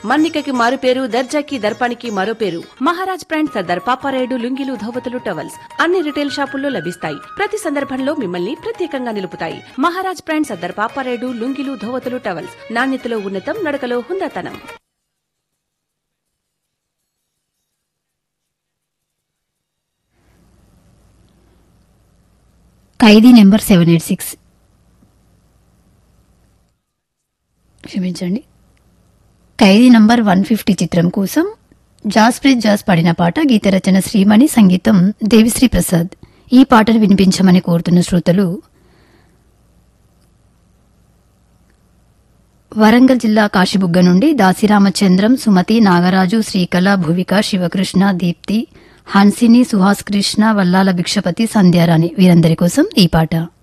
మన్నికకి మారు పేరు దర్జాకి దర్పానికి మరో పేరు మహారాజ్ బ్రాండ్ సర్దార్ పాపారాయుడు లుంగిలు ధోవతులు టవల్స్ అన్ని రిటైల్ షాపుల్లో లభిస్తాయి ప్రతి సందర్భంలో మిమ్మల్ని ప్రత్యేకంగా నిలుపుతాయి మహారాజ్ బ్రాండ్ సర్దార్ పాపారాయుడు లుంగిలు ధోవతులు టవల్స్ నాణ్యతలో ఉన్నతం నడకలో హుందాతనం Khaidi number seven eight six క్షమించండి ఖైదీ నంబర్ వన్ ఫిఫ్టీ చిత్రం కోసం జాస్ ప్రీత్ జాస్ పాడిన పాట గీత రచన శ్రీమణి సంగీతం దేవిశ్రీ ప్రసాద్ ఈ పాటను వినిపించమని కోరుతున్న శ్రోతలు వరంగల్ జిల్లా కాశీబుగ్గ నుండి దాసిరామచంద్రం సుమతి నాగరాజు శ్రీకళ భువిక శివకృష్ణ దీప్తి హన్సిని సుహాస్ కృష్ణ వల్లాల భిక్షపతి సంధ్యారాణి వీరందరి కోసం ఈ పాట